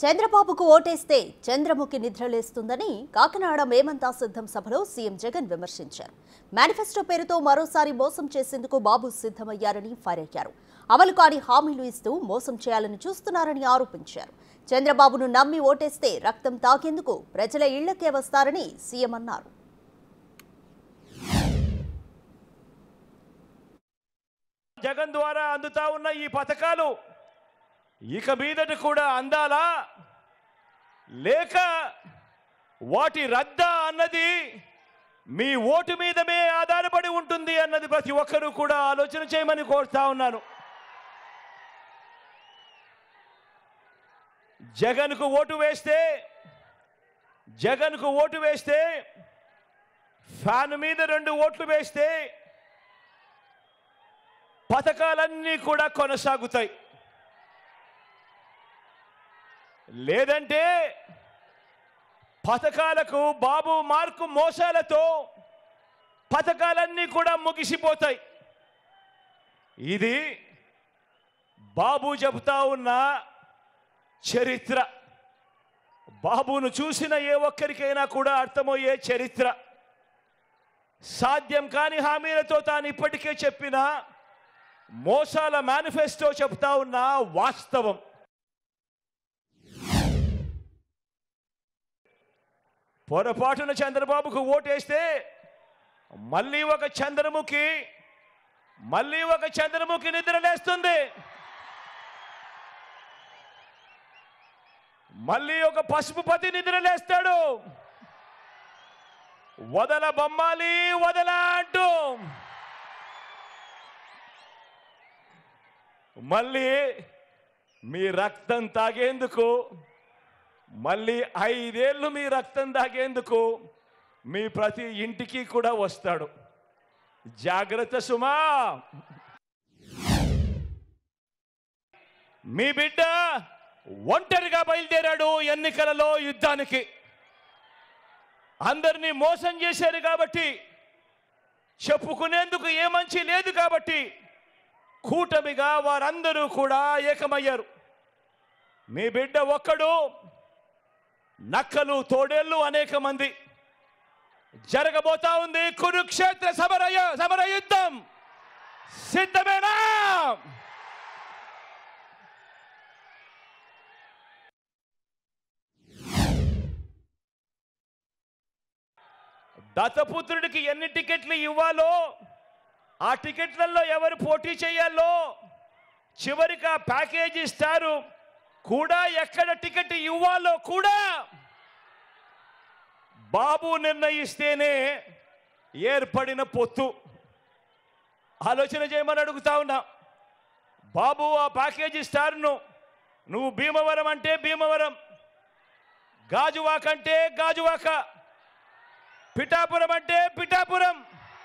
చంద్రబాబుకు ఓటేస్తే చంద్రముఖి నిద్రలేస్తుందని కాకినాడ మేమంతా సిద్ధం సభలో సీఎం జగన్ విమర్శించారు మేనిఫెస్టో పేరుతో మరోసారి మోసం చేసేందుకు బాబు సిద్ధమయ్యారని ఫైర్ అయ్యారు అమలు కాని హామీలు ఇస్తూ మోసం చేయాలని చూస్తున్నారని ఆరోపించారు చంద్రబాబును నమ్మి ఓటేస్తే రక్తం తాగేందుకు ప్రజల ఇళ్లకే వస్తారని సీఎం అన్నారు జగన్ ద్వారా అందుతా ఉన్న ఈ పథకాలు ఇక మీదట కూడా అందాలా లేక వాటి రద్దా అన్నది మీ ఓటు మీదమే ఆధారపడి ఉంటుంది అన్నది ప్రతి ఒక్కరూ కూడా ఆలోచన చేయమని కోరుతా ఉన్నాను జగన్కు ఓటు వేస్తే జగన్కు ఓటు వేస్తే ఫ్యాన్ మీద రెండు ఓట్లు వేస్తే పథకాలన్నీ కూడా కొనసాగుతాయి లేదంటే పథకాలకు బాబు మార్కు మోసాలతో పథకాలన్నీ కూడా ముగిసిపోతాయి ఇది బాబు చెబుతా ఉన్న చరిత్ర బాబును చూసిన ఏ ఒక్కరికైనా కూడా అర్థమయ్యే చరిత్ర సాధ్యం కాని హామీలతో తాను ఇప్పటికే చెప్పిన మోసాల మేనిఫెస్టో చెప్తా ఉన్న వాస్తవం పొరపాటున చంద్రబాబుకు ఓటేస్తే మళ్ళీ ఒక చంద్రముఖి మళ్ళీ ఒక చంద్రముఖి నిద్రలేస్తుంది మళ్ళీ ఒక పసుపు పతి నిద్రలేస్తాడు వదల బొమ్మాలి వదల అంటూ మళ్ళీ మీ రక్తం తాగేందుకు మళ్ళీ ఐదేళ్ళు మీ రక్తం తాగేందుకు మీ ప్రతి ఇంటికి కూడా వస్తాడు జాగ్రత్త సుమా మీ బిడ్డ ఒంటరిగా బయలుదేరాడు ఎన్నికలలో యుద్ధానికి అందరినీ మోసం చేశారు కాబట్టి చెప్పుకునేందుకు ఏ మంచి లేదు కాబట్టి కూటమిగా వారందరూ కూడా ఏకమయ్యారు మీ బిడ్డ ఒక్కడు నక్కలు తోడేళ్ళు అనేక మంది జరగబోతా ఉంది కురుక్షేత్ర సమరయ సమర యుద్ధం సిద్ధమేనా దత్తపుత్రుడికి ఎన్ని టికెట్లు ఇవ్వాలో ఆ టికెట్లలో ఎవరు పోటీ చేయాలో చివరికి ఆ ప్యాకేజీ ఇస్తారు కూడా ఎక్కడ టికెట్ ఇవ్వాలో కూడా బాబు నిర్ణయిస్తేనే ఏర్పడిన పొత్తు ఆలోచన చేయమని అడుగుతా ఉన్నా బాబు ఆ ప్యాకేజీ స్టార్ను నువ్వు భీమవరం అంటే భీమవరం గాజువాక అంటే గాజువాక పిఠాపురం అంటే పిఠాపురం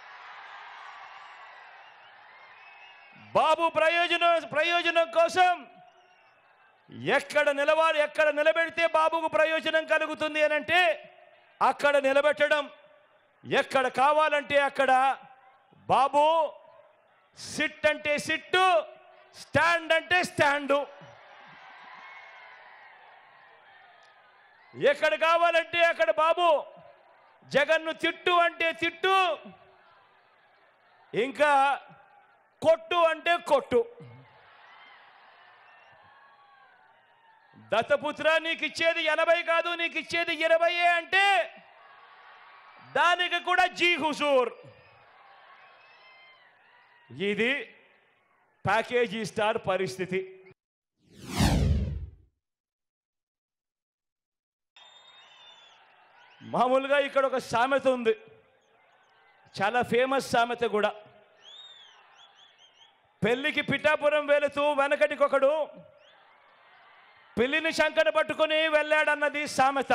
బాబు ప్రయోజనం ప్రయోజనం కోసం ఎక్కడ నిలవాలి ఎక్కడ నిలబెడితే బాబుకు ప్రయోజనం కలుగుతుంది అని అంటే అక్కడ నిలబెట్టడం ఎక్కడ కావాలంటే అక్కడ బాబు సిట్ అంటే సిట్టు స్టాండ్ అంటే స్టాండు ఎక్కడ కావాలంటే అక్కడ బాబు జగన్ను తిట్టు అంటే తిట్టు ఇంకా కొట్టు అంటే కొట్టు దత్తపుత్ర నీకు ఇచ్చేది ఎనభై కాదు నీకు ఇచ్చేది ఇరవై అంటే దానికి కూడా జీ హుజూర్ ఇది ప్యాకేజీ స్టార్ పరిస్థితి మామూలుగా ఇక్కడ ఒక సామెత ఉంది చాలా ఫేమస్ సామెత కూడా పెళ్లికి పిఠాపురం వెళుతూ వెనకటికొకడు పెళ్లిని శంకర పట్టుకుని వెళ్ళాడన్నది సామెత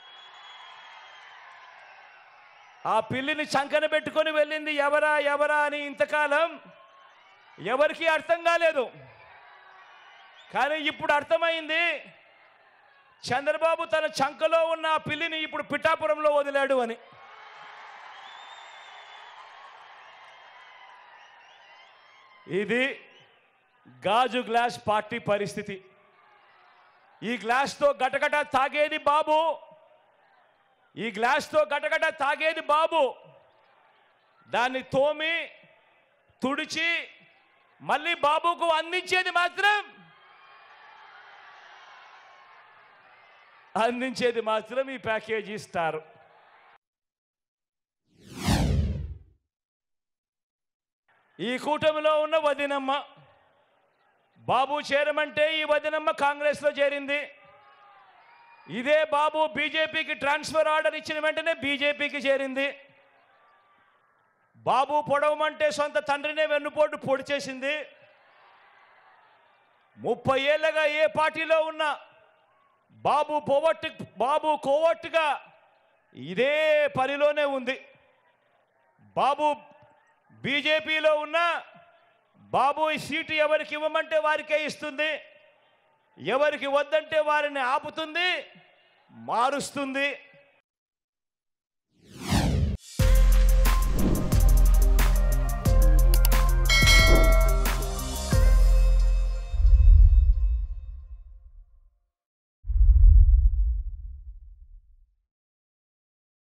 ఆ పిల్లిని చంకన పెట్టుకొని వెళ్ళింది ఎవరా ఎవరా అని ఇంతకాలం ఎవరికి అర్థం కాలేదు కానీ ఇప్పుడు అర్థమైంది చంద్రబాబు తన చంకలో ఉన్న ఆ పిల్లిని ఇప్పుడు పిఠాపురంలో వదిలాడు అని ఇది గాజు గ్లాస్ పార్టీ పరిస్థితి ఈ గ్లాస్తో గటగట తాగేది బాబు ఈ గ్లాస్తో గటగట తాగేది బాబు దాన్ని తోమి తుడిచి మళ్ళీ బాబుకు అందించేది మాత్రం అందించేది మాత్రం ఈ ప్యాకేజీ ఇస్తారు ఈ కూటమిలో ఉన్న వదినమ్మ బాబు చేరమంటే ఈ వదినమ్మ కాంగ్రెస్లో చేరింది ఇదే బాబు బీజేపీకి ట్రాన్స్ఫర్ ఆర్డర్ ఇచ్చిన వెంటనే బీజేపీకి చేరింది బాబు పొడవమంటే సొంత తండ్రినే వెన్నుపోటు పొడి చేసింది ముప్పై ఏళ్ళగా ఏ పార్టీలో ఉన్నా బాబు పోవట్టు బాబు కోవట్టుగా ఇదే పనిలోనే ఉంది బాబు బీజేపీలో ఉన్న బాబు ఈ సీటు ఎవరికి ఇవ్వమంటే వారికే ఇస్తుంది ఎవరికి వద్దంటే వారిని ఆపుతుంది మారుస్తుంది